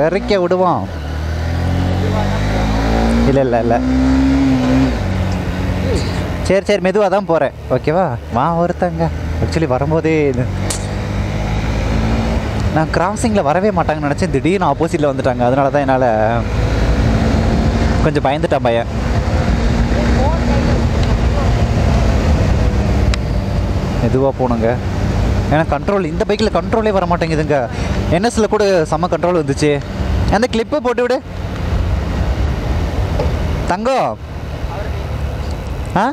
தெறிக்க விடுவான் இல்லை இல்லை இல்லை சரி சரி மெதுவாக தான் போகிறேன் ஓகேவா வா ஒருத்தங்க ஆக்சுவலி வரும்போதே இது நான் கிராசிங்கில் வரவே மாட்டாங்கன்னு நினச்சேன் திடீர்னு ஆப்போசிட்டில் வந்துட்டாங்க அதனால தான் என்னால் கொஞ்சம் பயந்துட்டான் பையன் மெதுவாக போகணுங்க ஏன்னா கண்ட்ரோல் இந்த பைக்கில் கண்ட்ரோலே வர மாட்டேங்குதுங்க என்எஸ்ல கூட செம்ம கண்ட்ரோல் வந்துச்சு அந்த கிளிப்பை போட்டு விடு தங்கம் ஆ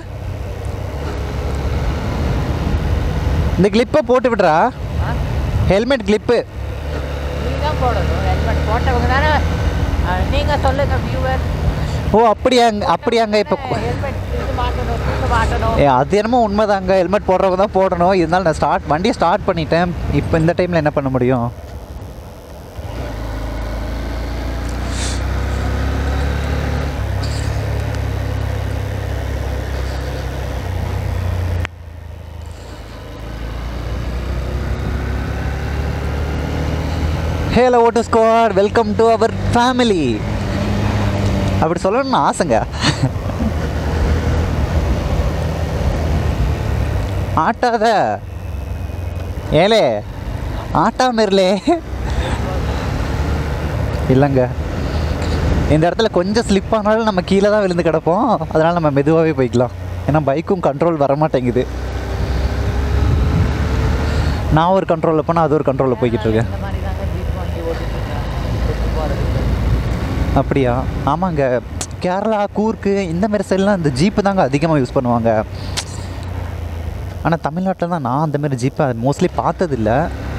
இந்த கிளிப்பை போட்டு விடுறா ஹெல்மெட் கிளிப்பு நீ தான் போடணும் ஹெல்மெட் போட்டவங்க தானே நீங்கள் சொல்லுங்க வியூவர் ஓ அப்படியாங்க அப்படியாங்க இப்போ ஹெல்மெட் இது மாட்டணும் இது மாட்டணும் ஏ அது என்னமோ உண்மைதாங்க ஹெல்மெட் போடுறவங்க தான் போடணும் இருந்தாலும் நான் ஸ்டார்ட் வண்டியை ஸ்டார்ட் பண்ணிட்டேன் இப்போ இந்த டைமில் என்ன பண்ண முடியும் hello auto squad welcome to our family அப்படி சொல்லணும்னு ஆசைங்க ஆட்டாத ஏலே ஆட்டாம இருலே இல்லைங்க இந்த இடத்துல கொஞ்சம் ஸ்லிப் ஆனாலும் நம்ம கீழே தான் விழுந்து கிடப்போம் அதனால் நம்ம மெதுவாகவே போய்க்கலாம் ஏன்னா பைக்கும் கண்ட்ரோல் வர மாட்டேங்குது நான் ஒரு கண்ட்ரோலில் போனால் அது ஒரு கண்ட்ரோலில் போய்கிட்டு இருக்கேன் இந்த மாதிரி தாங்க ஜீப் வண்டி ஓட்டிட்டு இருக்கேன் போகிறதுக்கு அப்படியா ஆமாங்க கேரளா கூர்க்கு இந்த மாதிரி சைட்லாம் இந்த ஜீப்பு தாங்க அதிகமாக யூஸ் பண்ணுவாங்க ஆனால் தமிழ்நாட்டில் தான் நான் அந்த மாதிரி ஜீப்பை மோஸ்ட்லி பார்த்ததில்ல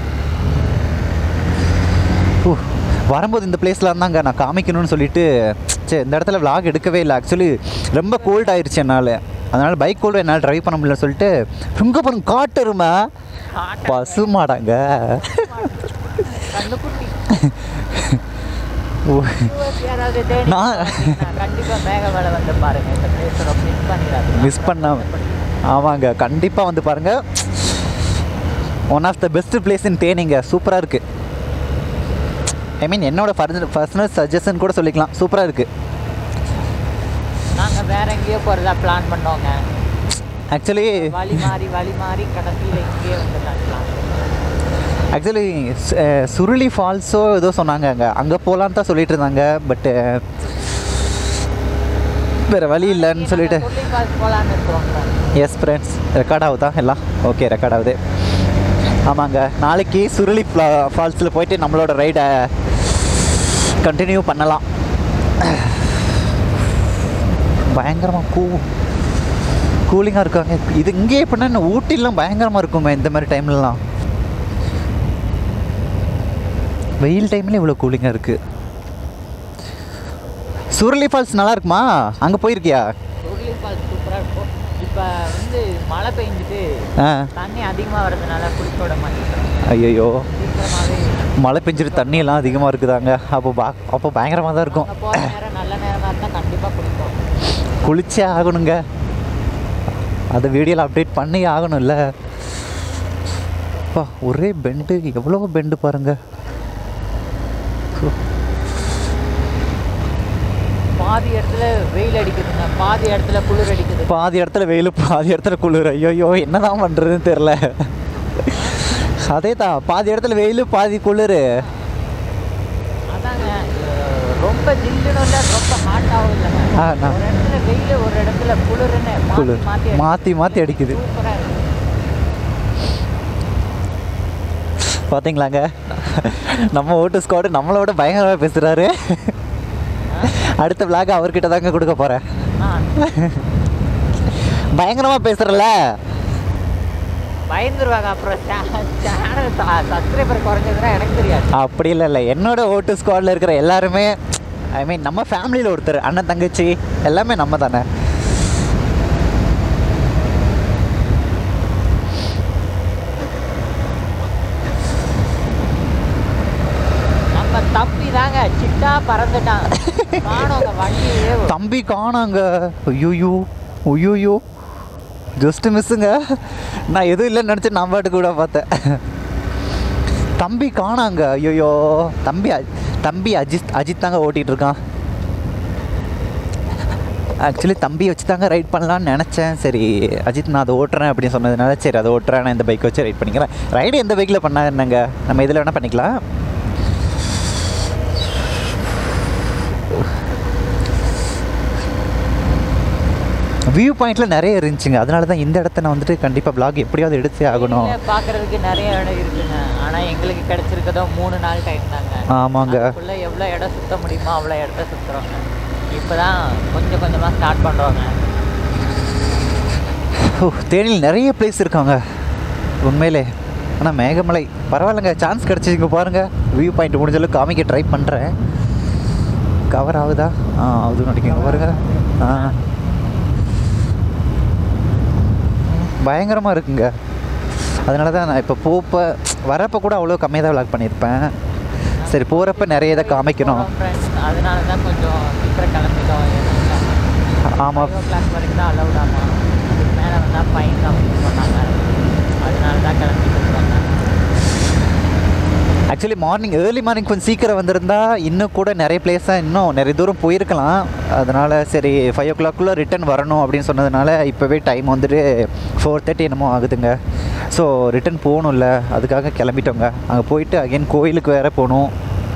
ஓ வரும்போது இந்த பிளேஸில் இருந்தாங்க நான் காமிக்கணும்னு சொல்லிட்டு சரி இந்த இடத்துல vlog எடுக்கவே இல்லை ஆக்சுவலி ரொம்ப கோல்ட் ஆயிடுச்சு என்னால் அதனால் பைக் கூட என்னால் ட்ரைவ் பண்ண முடியலன்னு சொல்லிட்டு ரொம்ப பாருங்க காட்டுருமா பசு மாடாங்க கண்ணுக்குட்டி ஓ viewers யாராவது தேடி நான் கண்டிப்பாக மேகமலை வந்து பாருங்க இந்த பிளேஸ் ரொம்ப மிஸ் பண்ணிடாது மிஸ் பண்ண ஆமாங்க கண்டிப்பாக வந்து பாருங்கள் one of the best place in தேனிங்க சூப்பராக இருக்குது ஐ மீன் என்னோட பர்சனல் சஜஷன் கூட சொல்லிக்கலாம் சூப்பராக இருக்குது நாங்கள் வேற எங்கேயோ போகிறதா பிளான் பண்ணோங்க ஆக்சுவலி வழி மாறி வழி மாறி கடைசியில் இங்கேயே வந்து பிளான் ஆக்சுவலி சுருளி ஃபால்ஸோ ஏதோ சொன்னாங்க அங்கே அங்கே போகலான்னு தான் சொல்லிட்டு இருந்தாங்க பட்டு வேறு வழி இல்லைன்னு சொல்லிட்டு போகலான்னு இருக்கிறோங்க எஸ் ஃப்ரெண்ட்ஸ் ரெக்கார்ட் ஆகுதா எல்லாம் ஓகே ரெக்கார்ட் ஆகுது ஆமாங்க நாளைக்கு சுருளி ஃபால்ஸில் போயிட்டு நம்மளோட ரைடை கண்டினியூ பண்ணலாம் பயங்கரமாக கூ கூலிங்காக இருக்காங்க இது இங்கே எப்படின்னா இந்த ஊட்டிலாம் பயங்கரமாக இருக்குமே இந்த மாதிரி டைம்லலாம் வெயில் டைமில் இவ்வளோ கூலிங்காக இருக்குது சுருளி ஃபால்ஸ் நல்லா இருக்குமா அங்கே போயிருக்கியா சுருளி ஃபால்ஸ் சூப்பராக இருக்கும் இப்போ வந்து மழை பெஞ்சிட்டு ஆ தண்ணி அதிகமாக வர்றதுனால குளிக்க விட மாட்டேங்கிறோம் ஐயோ சீக்கிரமாகவே மழை பெஞ்சிட்டு தண்ணியெல்லாம் அதிகமாக இருக்குதாங்க அப்போ பா அப்போ பயங்கரமாக தான் இருக்கும் அங்கே போகிற நேரம் நல்ல நேரமாக இருந்தால் கண்டிப்பாக குளிப்போம் குளிச்சே ஆகணுங்க அதை வீடியோவில் அப்டேட் பண்ணி ஆகணும்ல அப்பா ஒரே பெண்டு எவ்வளோ பெண்டு பாருங்க பாதி இடத்துல வெயில் அடிக்குதுங்க பாதி இடத்துல குளிர் அடிக்குது பாதி இடத்துல வெயில் பாதி இடத்துல குளிர் ஐயோ என்னதான் பண்ணுறதுன்னு தெரில அதே தான் பாதி இடத்துல வெயில் பாதி குளிர் அதாங்க அஹ் ரொம்ப ஜில்லுன்னு இல்லை ரொம்ப ஹாட்டாகவும் இல்லைங்க ஆ, நான்- ஒரு இடத்துல வெயில் ஒரு இடத்துல குளிர்னு மாற்றி குளிர் மாற்றி மாற்றி மாற்றி அடிக்குது சூப்பராக இருக்கு பார்த்தீங்களாங்க நம்ம ஓட்டு ஸ்குவாடு நம்மளோட பயங்கரமாக பேசுகிறாரு அடுத்த விளாக் அவர்கிட்ட தாங்க கொடுக்க போகிறேன் ஆ பயங்கரமாக பேசுகிறல பயந்துருவாங்க அப்புறம் சேனல் சப்ஸ்கிரைபர் குறைஞ்சதுன்னா எனக்கு தெரியாது அப்படி இல்லை இல்லை என்னோட ஓட்டு ஸ்குவாடில் இருக்கிற எல்லாருமே ஐ மீன் நம்ம ஃபேமிலியில் ஒருத்தர் அண்ணன் தங்கச்சி எல்லாமே நம்ம தானே நம்ம தம்பி தாங்க சிட்டா பறந்துட்டான் காணோங்க வண்டியே தம்பி காணாங்க ஐயோயோ ஐயோயோ ஜஸ்ட் மிஸ்ஸுங்க நான் எதுவும் இல்லைன்னு நினச்சி நான் பாட்டு கூட பார்த்தேன் தம்பி காணாங்க ஐயோயோ தம்பி தம்பி அஜித் அஜித் தாங்க ஓட்டிகிட்டு இருக்கான் ஆக்சுவலி தம்பி வச்சு தாங்க ரைட் பண்ணலான்னு நினச்சேன் சரி அஜித் நான் அதை ஓட்டுறேன் அப்படின்னு சொன்னதுனால சரி அதை ஓட்டுறேன் நான் இந்த பைக் வச்சு ரைட் பண்ணிக்கிறேன் ரைடு எந்த பைக்கில் பண்ணா என்னங்க நம்ம இதில் வேணால் பண்ணிக்கலாம் வியூ பாயிண்ட்டில் நிறைய இருந்துச்சுங்க அதனால தான் இந்த இடத்த நான் வந்துட்டு கண்டிப்பாக vlog எப்படியாவது எடுத்தே ஆகணும் வெளியில பார்க்கறதுக்கு நிறைய இடம் இருக்குங்க ஆனால் எங்களுக்கு கிடைச்சிருக்கதோ மூணு நாள் டைம் தாங்க ஆமாங்க அதுக்குள்ள எவ்வளோ இடம் சுத்த முடியுமோ அவ்வளோ இடத்த சுற்றுறோங்க இப்போ தான் கொஞ்சம் கொஞ்சமாக ஸ்டார்ட் பண்ணுறோங்க ஓ தேனியில் நிறைய பிளேஸ் இருக்காங்க உண்மையிலே ஆனால் மேகமலை பரவாயில்லைங்க சான்ஸ் கிடச்சிங்க பாருங்கள் வியூ பாயிண்ட் முடிஞ்ச அளவுக்கு காமிக்க ட்ரை பண்ணுறேன் கவர் ஆகுதா ஆ அது நடிக்குங்க பாருங்க ஆ பயங்கரமாக இருக்குங்க அதனால தான் நான் இப்போ போப்ப வரப்போ கூட அவ்வளோ கம்மியாக தான் விளாக் பண்ணியிருப்பேன் சரி போகிறப்ப நிறைய இதை காமிக்கணும் ஃப்ரெண்ட்ஸ் அதனால தான் கொஞ்சம் சீக்கிரம் கிளம்பிட்டோம் ஆமாம் ஃபைவ் ஓ கிளாக் வரைக்கும் தான் அலௌட் ஆகும் அதுக்கு மேலே வந்தால் ஃபைன் தான் சொன்னாங்க அதனால தான் கிளம்பிட்டு இருக்கோங்க ஆக்சுவலி மார்னிங் ஏர்லி மார்னிங் கொஞ்சம் சீக்கிரம் வந்திருந்தா இன்னும் கூட நிறைய பிளேஸாக இன்னும் நிறைய தூரம் போயிருக்கலாம் அதனால் சரி ஃபைவ் ஓ கிளாக்குள்ளே ரிட்டன் வரணும் அப்படின்னு சொன்னதுனால இப்போவே டைம் வந்துட்டு ஃபோர் தேர்ட்டி என்னமோ ஆகுதுங்க ஸோ ரிட்டன் போகணும்ல அதுக்காக கிளம்பிட்டோங்க அங்கே போயிட்டு அகைன் கோயிலுக்கு வேறு போகணும்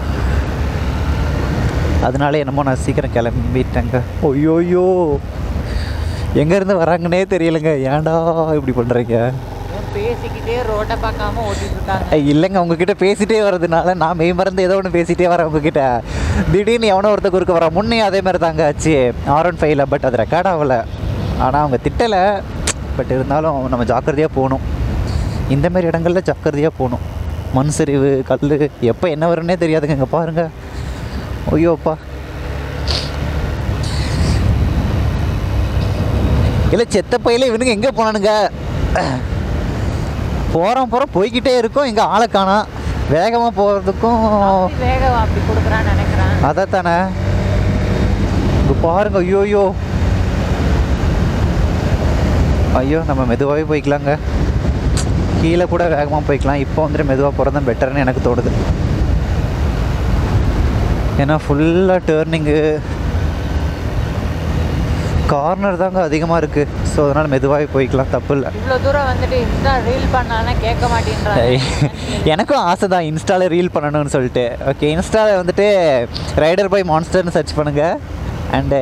அதனால என்னமோ நான் சீக்கிரம் கிளம்பிட்டேங்க ஒய்யோயோ எங்கேருந்து வராங்கன்னே தெரியலைங்க ஏன்டா இப்படி பண்ணுறீங்க இவன் பேசிக்கிட்டே ரோட்டை பார்க்காம ஓட்டிட்டு இருக்காங்க ஏய், இல்லைங்க உங்ககிட்ட பேசிட்டே வர்றதுனால நான் மெய் மறந்து ஏதோ ஒன்று பேசிட்டே வரேன் உங்ககிட்ட திடீர்னு எவனோ ஒருத்த குறுக்க வர முன்னே அதே மாதிரி தாங்க ஆச்சு ஆர் ஒன் ஃபைவ்ல பட் அது ரெக்கார்ட் ஆகலை ஆனால் அவங்க திட்டலை பட் இருந்தாலும் நம்ம ஜாக்கிரதையாக போகணும் இந்த மாதிரி இடங்கள்ல ஜாக்கிரதையாக போகணும் மண் சரிவு கல் எப்போ என்ன வரும்னே தெரியாதுங்க இங்கே பாருங்கள் ஐயோப்பா இல்லை செத்த பையில இவனுங்க எங்கே போனானுங்க போகிறோம் போகிறோம் போய்கிட்டே இருக்கோம் எங்கே ஆளை காணோம் வேகமாக போகிறதுக்கும் அப்படி வேகம் அப்படி கொடுக்குறான்னு நினைக்கிறேன் அதை தானே இங்கே பாருங்க ஐயோ ஐயோ ஐயோ நம்ம மெதுவாகவே போய்க்கலாங்க கீழே கூட வேகமாக போய்க்கலாம் இப்போ வந்துட்டு மெதுவாக போகிறது தான் பெட்டர்னு எனக்கு தோணுது ஏன்னா ஃபுல்லாக டேர்னிங்கு கார்னர் தாங்க அதிகமாக இருக்குது ஸோ அதனால் மெதுவாகவே போய்க்கலாம் தப்பு இல்லை இவ்வளோ தூரம் வந்துட்டு இன்ஸ்டா ரீல் பண்ணாலும் கேட்க மாட்டேன்றாங்க எனக்கும் ஆசை தான் இன்ஸ்டாவில் ரீல் பண்ணணும்னு சொல்லிட்டு ஓகே இன்ஸ்டாவில் வந்துட்டு ரைடர் பை மான்ஸ்டர்னு சர்ச் பண்ணுங்கள் அண்டு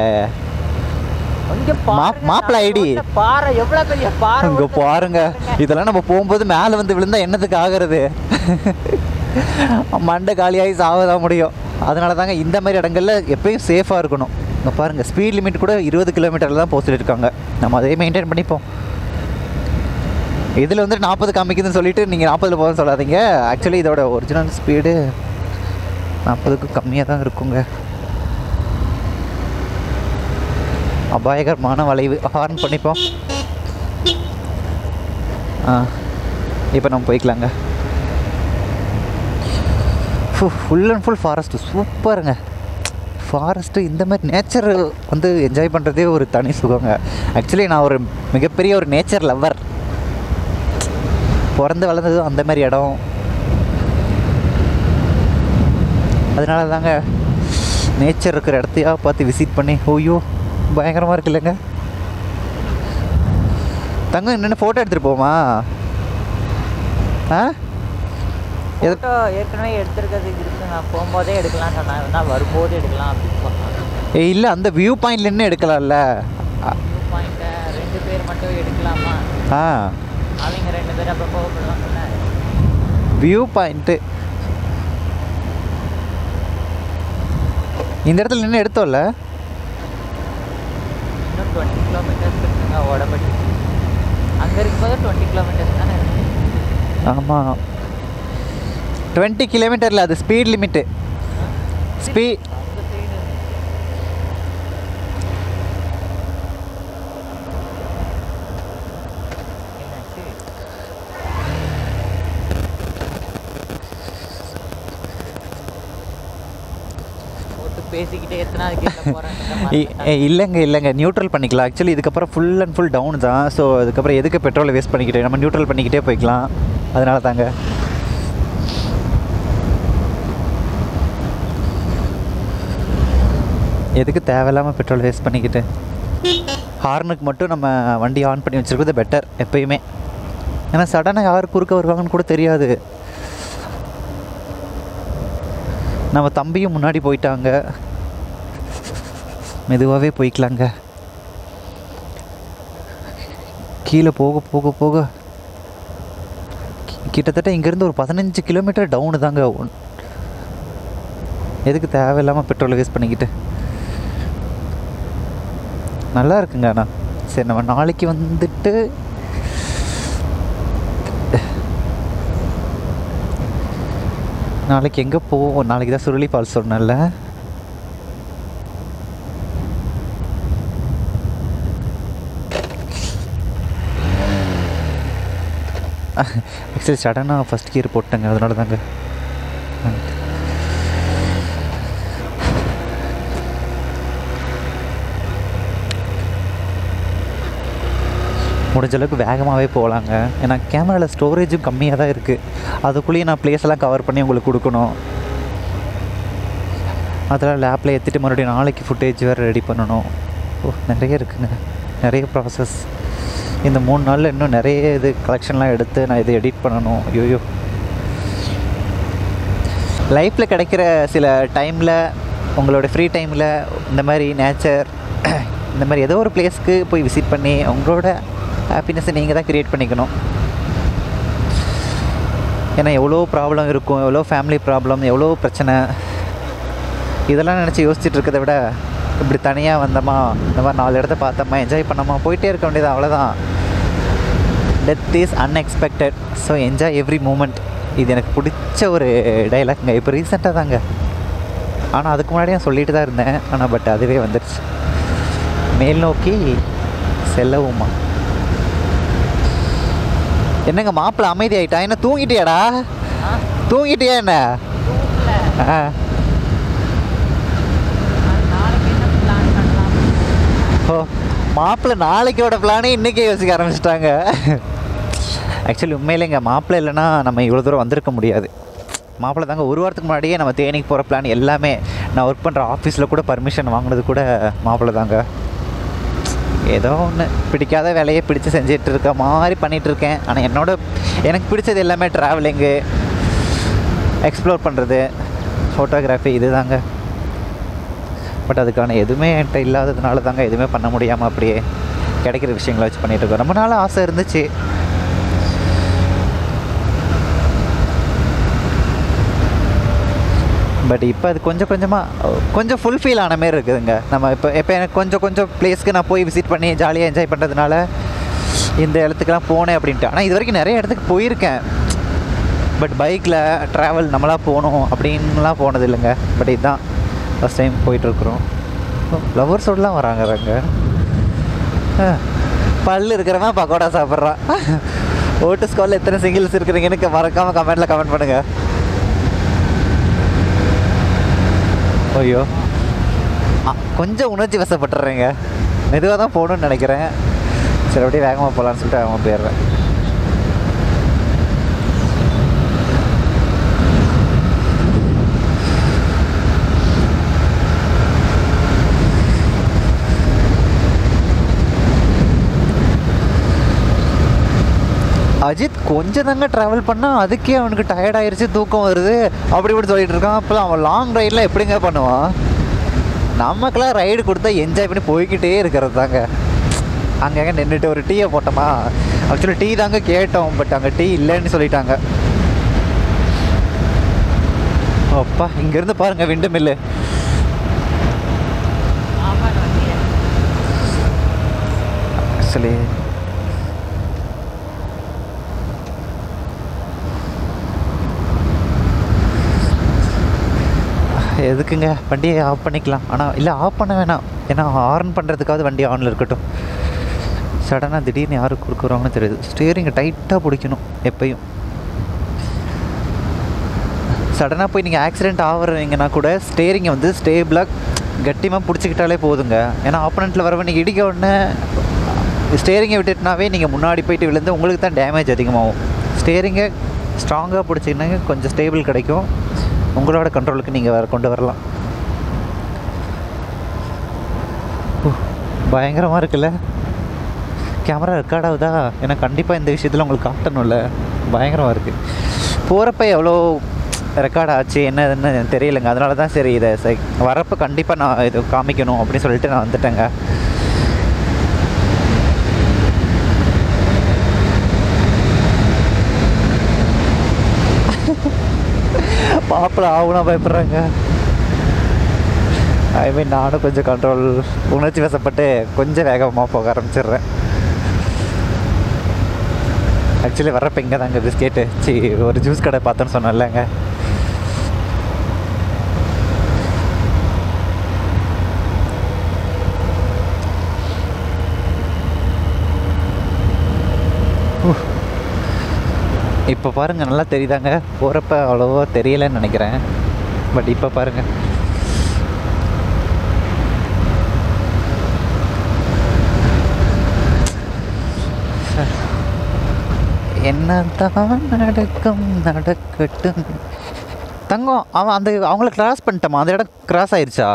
இங்க மா- பாருங்க, மாப்பிள்ளை நான் ஐடி. போட்ட பாறை எவ்வளவு பெரிய பாறை இங்கே ஒண்ணு பாருங்க பாருங்க. இதெல்லாம் நம்ம போகும்போது மேலே வந்து விழுந்தா என்னத்துக்கு ஆகிறது மண்டை காலியாகி சாவதான் முடியும் அதனால தாங்க இந்த மாதிரி இடங்கள்ல எப்பயும் சேஃபாக இருக்கணும் இங்கே பாருங்கள் ஸ்பீட் லிமிட் கூட இருபது கிலோமீட்டரில் தான் போக சொல்லியிருக்காங்க நம்ம அதே மெயின்டைன் பண்ணிப்போம் இதில் வந்து நாற்பது காமிக்குதுன்னு சொல்லிட்டு நீங்கள் நாற்பதில் போக சொல்லாதீங்க ஆக்சுவலி இதோட ஒரிஜினல் ஸ்பீடு நாற்பதுக்கு கம்மியாக தான் இருக்குங்க அபாயகரமான வளைவு ஹார்ன் பண்ணிப்போம் ஆ இப்போ நம்ம போய்க்கலாங்க ஃபுல் அண்ட் ஃபுல் ஃபாரஸ்ட்டு சூப்பருங்க ஃபாரஸ்ட்டு இந்த மாதிரி நேச்சர் வந்து என்ஜாய் பண்ணுறதே ஒரு தனி சுகங்க ஆக்சுவலி நான் ஒரு மிகப்பெரிய ஒரு நேச்சர் லவ்வர் பிறந்து வளர்ந்ததும் அந்த மாதிரி இடம் அதனால தாங்க நேச்சர் இருக்கிற இடத்தையா பார்த்து விசிட் பண்ணி ஓய்யோ பயங்கரமாக இருக்கு இல்லைங்க தங்கம் என்னென்ன ஃபோட்டோ எடுத்துகிட்டு போமா ஆ எது- Photo ஏற்கனவே எடுத்திருக்கிறது இருக்கு நான் போகும்போதே எடுக்கலாம்னு சொன்னாங்க நான் வரும்போது எடுக்கலாம் அப்படின்னு சொன்னாங்க ஏய் இல்லை அந்த வியூ பாயிண்ட்ல நின்று எடுக்கலாம்ல அ- வியூ பாயிண்ட்டை ரெண்டு பேர் மட்டும் எடுக்கலாமா ஆ அவங்க ரெண்டு பேரும் அப்போ போகப்படுவாங்கல்ல வியூ பாயிண்ட்டு இந்த இடத்துல நின்று எடுத்தோம்ல இன்னும் டுவெண்ட்டி கிலோமீட்டர்ஸ் இருக்குங்க உடம்படி அங்கே இருக்கும்போது டுவெண்ட்டி கிலோமீட்டர்ஸ் தானே இருக்கு ஆமாம் டுவெண்ட்டி கிலோமீட்டரில் அது ஸ்பீட் லிமிட்டு ஸ்பீ அந்த சைடு என்னாச்சு போட்டு பேசிக்கிட்டே எத்தனாவது கீழே இ- ஏ, இல்லைங்க இல்லைங்க நியூட்ரல் பண்ணிக்கலாம் ஆக்சுவலி இதுக்கப்புறம் ஃபுல் அண்ட் ஃபுல் டவுன் தான் ஸோ அதுக்கப்புறம் எதுக்கு பெட்ரோலை வேஸ்ட் பண்ணிக்கிட்டு நம்ம நியூட்ரல் பண்ணிக்கிட்டே போய்க்கலாம் அதனால தாங்க எதுக்கு தேவையில்லாமல் பெட்ரோல் வேஸ்ட் பண்ணிக்கிட்டு ஹார்னுக்கு மட்டும் நம்ம வண்டி ஆன் பண்ணி வச்சுருக்கிறது பெட்டர் எப்பயுமே ஏன்னா சடனாக யார் குறுக்க வருவாங்கன்னு கூட தெரியாது நம்ம தம்பியும் முன்னாடி போயிட்டாங்க மெதுவாகவே போய்க்கலாங்க கீழே போக போக போக கி- கிட்டத்தட்ட இங்கேருந்து ஒரு பதினஞ்சு கிலோமீட்டர் டவுனு தாங்க ஒன்- எதுக்கு தேவையில்லாமல் பெட்ரோலை வேஸ்ட் பண்ணிக்கிட்டு நல்லா இருக்குங்க அண்ணா சரி நம்ம நாளைக்கு வந்துட்டு நாளைக்கு எங்கே போவோம் நாளைக்கு தான் சுருளி ஃபால்ஸ் சொன்னேன்ல ஆக்சுவலி சடனாக ஃபஸ்ட் கியர் போட்டேங்க அதனால தாங்க முடிஞ்ச அளவுக்கு வேகமாகவே போகலாங்க ஏன்னா கேமராவில் ஸ்டோரேஜும் கம்மியாக தான் இருக்குது அதுக்குள்ளேயே நான் place எல்லாம் கவர் பண்ணி உங்களுக்கு கொடுக்கணும் அதெல்லாம் லேப்பில் ஏற்றிட்டு மறுபடியும் நாளைக்கு ஃபுட்டேஜ் வேறு ரெடி பண்ணணும் ஓ நிறைய இருக்குங்க நிறைய ப்ராசஸ் இந்த மூணு நாளில் இன்னும் நிறைய இது கலெக்ஷன்லாம் எடுத்து நான் இதை எடிட் பண்ணணும் ஐயோ லைஃப்பில் கிடைக்கிற சில டைமில் உங்களோட ஃப்ரீ டைமில் இந்த மாதிரி நேச்சர் இந்த மாதிரி ஏதோ ஒரு பிளேஸ்க்கு போய் விசிட் பண்ணி உங்களோட ஹாப்பினஸ்ஸை நீங்கள் தான் க்ரியேட் பண்ணிக்கணும் ஏன்னா எவ்வளோ ப்ராப்ளம் இருக்கும் எவ்வளோ ஃபேமிலி ப்ராப்ளம் எவ்வளோ பிரச்சனை இதெல்லாம் நினச்சி யோசிச்சுட்டு இருக்கிறத விட இப்படி தனியாக வந்தோமா இந்த மாதிரி நாலு இடத்த பார்த்தோமா என்ஜாய் பண்ணோமா போயிட்டே இருக்க வேண்டியது அவ்வளோதான் death is unexpected so enjoy every moment இது எனக்கு பிடிச்ச ஒரு டைலாக்ங்க இப்போ ரீசெண்டாக தாங்க ஆனால் அதுக்கு முன்னாடி நான் சொல்லிட்டு தான் இருந்தேன் ஆனால் பட் அதுவே வந்துடுச்சு மேல் நோக்கி செல்லவுமா என்னங்க மாப்பிள்ளை அமைதி ஆயிட்டா என்ன தூங்கிட்டியாடா ஆ தூங்கிட்டியா என்ன தூங்கல ஆ நான் நாளைக்கு என்ன பிளான் பண்ணலாம் ஓ மாப்பிள்ளை நாளைக்கோட பிளானே இன்றைக்கே யோசிக்க ஆரம்பிச்சிட்டாங்க ஆக்சுவலி உண்மையிலேங்க மாப்பிள்ளை இல்லைன்னா நம்ம இவ்வளோ தூரம் வந்திருக்க முடியாது மாப்பிள்ளை தாங்க ஒரு வாரத்துக்கு முன்னாடியே நம்ம தேனிக்கு போகிற பிளான் எல்லாமே நான் ஒர்க் பண்ணுற ஆஃபீஸில் கூட பர்மிஷன் வாங்கினது கூட மாப்பிள்ளை தாங்க ஏதோ ஒன்று பிடிக்காத வேலையை பிடிச்சு செஞ்சிட்டு இருக்க மாதிரி பண்ணிட்டு இருக்கேன் ஆனால் என்னோட எனக்கு பிடிச்சது எல்லாமே ட்ராவலிங்கு எக்ஸ்ப்ளோர் பண்ணுறது ஃபோட்டோகிராஃபி இது தாங்க பட் அதுக்கான எதுவுமே என்கிட்ட இல்லாததுனால தாங்க எதுவுமே பண்ண முடியாமல் அப்படியே கிடைக்கிற விஷயங்களை வச்சு பண்ணிட்டு இருக்கோம் ரொம்ப நாள் ஆசை இருந்துச்சு பட் இப்போ அது கொஞ்சம் கொஞ்சமாக கொஞ்சம் ஃபுல்ஃபில் ஆன மாதிரி இருக்குதுங்க நம்ம இப்போ இப்போ எனக்கு கொஞ்சம் கொஞ்சம் பிளேஸ்க்கு நான் போய் விசிட் பண்ணி ஜாலியாக என்ஜாய் பண்ணுறதுனால இந்த இடத்துக்குலாம் போனேன் அப்படின்ட்டு ஆனால் இது வரைக்கும் நிறைய இடத்துக்கு போயிருக்கேன் பட் பைக்கில் ட்ராவல் நம்மளாக போகணும் அப்படின்லாம் போனது இல்லைங்க பட் இதுதான் ஃபஸ்ட் டைம் போயிட்டுருக்குறோம் லவர்ஸோடலாம் வராங்க பல் இருக்கிறவன் பக்கோடா சாப்பிட்றான் ஓட்டு ஸ்காலில் எத்தனை சிங்கிள்ஸ் இருக்கிறீங்கன்னு மறக்காமல் கமெண்ட்டில் கமெண்ட் பண்ணுங்கள் ஐயோ ஆ, கொஞ்சம் உணர்ச்சி வசப்பட்டுறேங்க மெதுவாக தான் போகணும்னு நினைக்கிறேன் சரி அப்படியே வேகமாக போகலான்னு சொல்லிட்டு வேகமாக போயிடுறேன் அஜித் கொஞ்சம் தாங்க ட்ராவல் பண்ணால் அதுக்கே அவனுக்கு டயர்ட் ஆயிருச்சு தூக்கம் வருது அப்படி இப்படி சொல்லிட்டு இருக்கான் அப்போலாம் அவன் லாங் ரைட்லாம் எப்படிங்க பண்ணுவான் நமக்கெல்லாம் ரைடு கொடுத்தா என்ஜாய் பண்ணி போய்க்கிட்டே இருக்கிறது தாங்க அங்கங்கே நின்றுட்டு ஒரு டீயை போட்டோமா ஆக்சுவலி டீ தாங்க கேட்டோம் பட் அங்கே டீ இல்லைன்னு சொல்லிட்டாங்க அப்பா இங்கேருந்து பாருங்க விண்டு மில்லு ஆமாம் வண்டியை ஆக்சுவலி எதுக்குங்க வண்டியை ஆஃப் பண்ணிக்கலாம் ஆனால் இல்லை ஆஃப் பண்ண வேணாம் ஏன்னா ஹார்ன் பண்ணுறதுக்காவது வண்டி ஆனில் இருக்கட்டும் சடனாக திடீர்னு யாருக்கு கொடுக்குறாங்கன்னு தெரியுது ஸ்டியரிங்கை டைட்டாக பிடிக்கணும் எப்பயும் சடனாக போய் நீங்கள் ஆக்சிடென்ட் ஆகுறீங்கன்னா கூட ஸ்டேரிங்கை வந்து ஸ்டேபிளாக கட்டியமாக பிடிச்சிக்கிட்டாலே போதுங்க ஏன்னா ஆப்போனண்ட்டில் வரவன் நீங்கள் இடிக்க உடனே ஸ்டேரிங்கை விட்டுட்டுனாவே நீங்கள் முன்னாடி போயிட்டு விழுந்து உங்களுக்கு தான் டேமேஜ் அதிகமாகும் ஸ்டேரிங்கை ஸ்ட்ராங்காக பிடிச்சிங்கன்னா கொஞ்சம் ஸ்டேபிள் கிடைக்கும் உங்களோட கண்ட்ரோலுக்கு நீங்கள் வேறு கொண்டு வரலாம் பயங்கரமாக இருக்குல்ல கேமரா ரெக்கார்ட் ஆகுதா ஏன்னா கண்டிப்பாக இந்த விஷயத்தில் உங்களுக்கு காட்டணும்ல பயங்கரமாக இருக்குது போகிறப்ப எவ்வளோ ரெக்கார்ட் ஆச்சு என்னதுன்னு தெரியலைங்க அதனால தான் சரி இதை சரி வரப்போ கண்டிப்பாக நான் இது காமிக்கணும் அப்படின்னு சொல்லிட்டு நான் வந்துட்டேங்க பாப்பில் ஆகுனா பயப்படுறாங்க ஐ மீன் நானும் கொஞ்சம் கண்ட்ரோல் உணர்ச்சி வசப்பட்டு கொஞ்சம் வேகமாக போக ஆரம்பிச்சிடுறேன் ஆக்சுவலி வர்றப்ப இங்கே தாங்க பிஸ்கெட்டு சி ஒரு ஜூஸ் கடை பார்த்தேன்னு சொன்னேன்லங்க இப்போ பாருங்கள் நல்லா தெரியுதாங்க போகிறப்ப அவ்வளோவா தெரியலைன்னு நினைக்கிறேன் பட் இப்போ பாருங்கள் என்னதான் நடக்கும் நடக்கட்டும் தங்கம் அவன் அந்த அவங்கள கிராஸ் பண்ணிட்டோமா அந்த இடம் கிராஸ் ஆயிருச்சா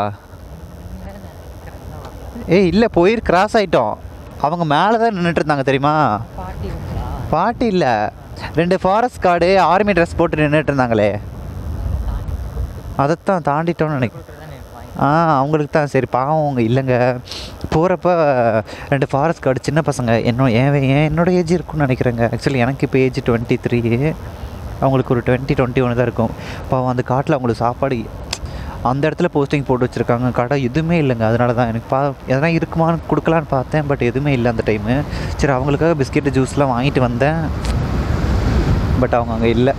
ஏய் இல்லை போயிரு கிராஸ் ஆயிட்டோம் அவங்க மேலே தான் நின்றுட்டு இருந்தாங்க தெரியுமா பாட்டி உண்டா பாட்டி இல்லை ரெண்டு ஃபாரஸ்ட் கார்டு ஆர்மி ட்ரெஸ் போட்டு நின்றுட்டு இருந்தாங்களே அதைத்தான் தாண்டிட்டோம்னு நினைக்கிறேன் ஆ அவங்களுக்கு தான் சரி பாவம் அவங்க இல்லைங்க போகிறப்ப ரெண்டு ஃபாரஸ்ட் கார்டு சின்ன பசங்க என்னோட என் என் என்னோட ஏஜ் இருக்கும்னு நினைக்கிறேங்க ஆக்சுவலி எனக்கு இப்போ ஏஜ் டுவெண்ட்டி த்ரீ அவங்களுக்கு ஒரு டுவெண்ட்டி டுவெண்ட்டி ஒன்று தான் இருக்கும் பாவம் அந்த காட்டில் அவங்களுக்கு சாப்பாடு அந்த இடத்துல போஸ்டிங் போட்டு வச்சுருக்காங்க கடை எதுவுமே இல்லைங்க அதனால தான் எனக்கு பா எதனா இருக்குமான்னு கொடுக்கலான்னு பார்த்தேன் பட் எதுவுமே இல்லை அந்த டைமு சரி அவங்களுக்காக பிஸ்கெட்டு ஜூஸ்லாம் வாங்கிட்டு வந்தேன் பட் அவங்க அங்கே இல்லை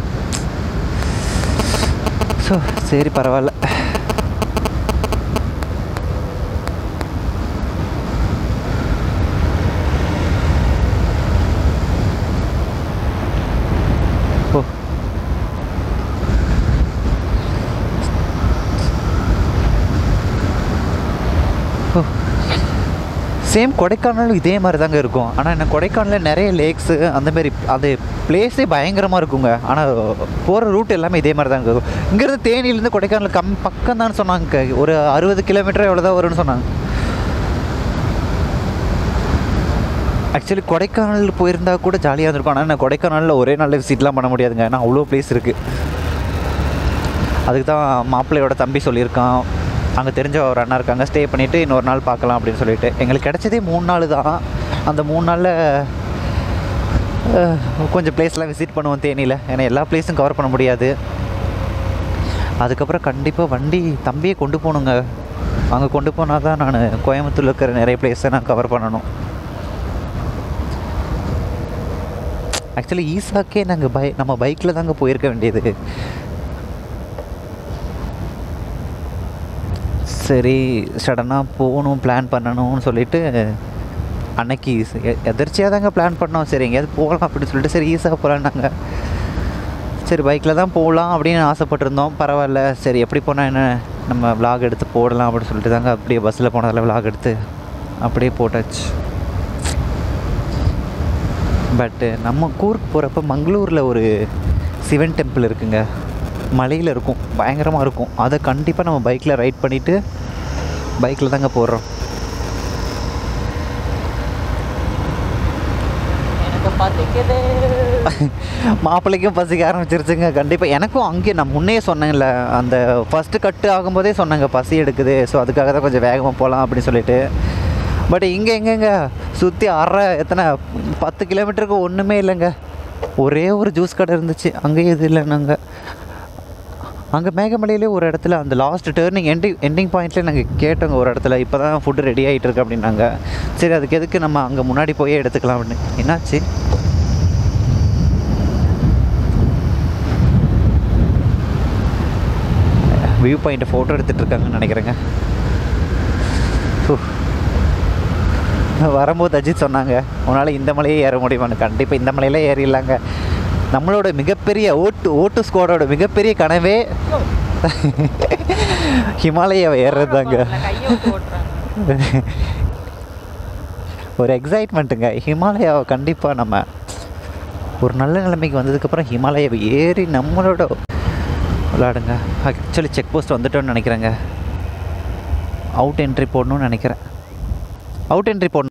ஸோ சரி பரவாயில்ல ஓ ஓ சேம் கொடைக்கானலும் இதே மாதிரி தாங்க இருக்கும் ஆனால் என்ன கொடைக்கானலில் நிறைய லேக்ஸு அந்த மாதிரி அது பிளேஸே பயங்கரமாக இருக்குங்க ஆனால் போகிற ரூட் எல்லாமே இதே மாதிரி தாங்க இருக்கும் இங்கேருந்து தேனியிலேருந்து கொடைக்கானல் கம் பக்கம் தான் சொன்னாங்க ஒரு அறுபது கிலோமீட்டர் எவ்வளோ தான் வரும்னு சொன்னாங்க ஆக்சுவலி கொடைக்கானல் போயிருந்தா கூட ஜாலியாக இருந்திருக்கும் ஆனால் நான் கொடைக்கானலில் ஒரே நாளில் விசிட்லாம் பண்ண முடியாதுங்க ஏன்னா அவ்வளோ பிளேஸ் இருக்குது அதுக்கு தான் மாப்பிள்ளையோட தம்பி சொல்லியிருக்கான் அங்கே தெரிஞ்ச ஒரு அண்ணா இருக்காங்க ஸ்டே பண்ணிவிட்டு இன்னொரு நாள் பார்க்கலாம் அப்படின்னு சொல்லிட்டு எங்களுக்கு கிடைச்சதே மூணு நாள் தான் அந்த மூணு நாளில் கொஞ்சம் பிளேஸ்லாம் விசிட் பண்ணுவோம் தேனியில் ஏன்னா எல்லா பிளேஸும் கவர் பண்ண முடியாது அதுக்கப்புறம் கண்டிப்பாக வண்டி தம்பியை கொண்டு போகணுங்க அங்கே கொண்டு போனால் தான் நான் கோயம்புத்தூரில் இருக்கிற நிறைய பிளேஸை நான் கவர் பண்ணணும் ஆக்சுவலி ஈசாக்கே நாங்கள் பை நம்ம பைக்கில் தாங்க போயிருக்க வேண்டியது சரி சடனாக போகணும் பிளான் பண்ணணும்னு சொல்லிட்டு அன்னைக்கு எதிர்ச்சியாக தாங்க பிளான் பண்ணோம் சரி எங்கேயாவது போகலாம் அப்படின்னு சொல்லிட்டு சரி ஈஸாக போகலான்னாங்க சரி பைக்கில் தான் போகலாம் அப்படின்னு ஆசைப்பட்டிருந்தோம் பரவாயில்ல சரி எப்படி போனால் என்ன நம்ம vlog எடுத்து போடலாம் அப்படின்னு சொல்லிட்டு தாங்க அப்படியே பஸ்ஸில் போனதில் vlog எடுத்து அப்படியே போட்டாச்சு பட்டு நம்ம கூர்க் போகிறப்ப மங்களூரில் ஒரு சிவன் டெம்பிள் இருக்குங்க மலையில் இருக்கும் பயங்கரமாக இருக்கும் அதை கண்டிப்பாக நம்ம பைக்கில் ரைட் பண்ணிவிட்டு பைக்கில் தாங்க போடுறோம் எனக்கு பசிக்குது மாப்பிள்ளைக்கும் பசிக்க ஆரம்பிச்சிருச்சுங்க கண்டிப்பாக எனக்கும் அங்கேயே நான் முன்னே சொன்னேன்ல அந்த ஃபஸ்ட்டு கட்டு ஆகும்போதே சொன்னாங்க பசி எடுக்குது ஸோ அதுக்காக தான் கொஞ்சம் வேகமாக போகலாம் அப்படின்னு சொல்லிட்டு பட் இங்கே எங்கெங்க சுற்றி அரை எத்தனை பத்து கிலோமீட்டருக்கு ஒன்றுமே இல்லைங்க ஒரே ஒரு ஜூஸ் கடை இருந்துச்சு அங்கேயும் இது இல்லைன்னாங்க அங்கே மேகமலையிலே ஒரு இடத்துல அந்த லாஸ்ட் டேர்னிங் எண்டிங் எண்டிங் பாயிண்ட்லேயே நாங்கள் கேட்டோங்க ஒரு இடத்துல இப்போ தான் ஃபுட்டு ரெடி ஆகிட்டு இருக்கு அப்படின்னாங்க சரி அதுக்கு எதுக்கு நம்ம அங்கே முன்னாடி போயே எடுத்துக்கலாம் அப்படின்னு என்னாச்சு வியூ பாயிண்ட்டை ஃபோட்டோ எடுத்துகிட்டு இருக்காங்கன்னு நினைக்கிறேங்க ஹூ. வரும்போது அஜித் சொன்னாங்க உன்னால் இந்த மலையே ஏற முடியுமான்னு கண்டிப்பாக இந்த மலையில ஏறிடலாங்க நம்மளோட மிகப்பெரிய ஓட்டு ஓட்டு ஸ்குவாடோட மிகப்பெரிய கனவே ஹிமாலயாவை ஏறுறது தாங்க கையை விட்டு ஓட்டுறாங்க ஒரு எக்ஸைட்மெண்ட்டுங்க ஹிமாலயாவை கண்டிப்பாக நம்ம ஒரு நல்ல நிலைமைக்கு வந்ததுக்கப்புறம் ஹிமாலயாவை ஏறி நம்மளோட விளாடுங்க ஆக்சுவலி செக் போஸ்ட் வந்துட்டோன்னு நினைக்கிறேங்க அவுட் என்ட்ரி போடணும்னு நினைக்கிறேன் அவுட் என்ட்ரி போடணும்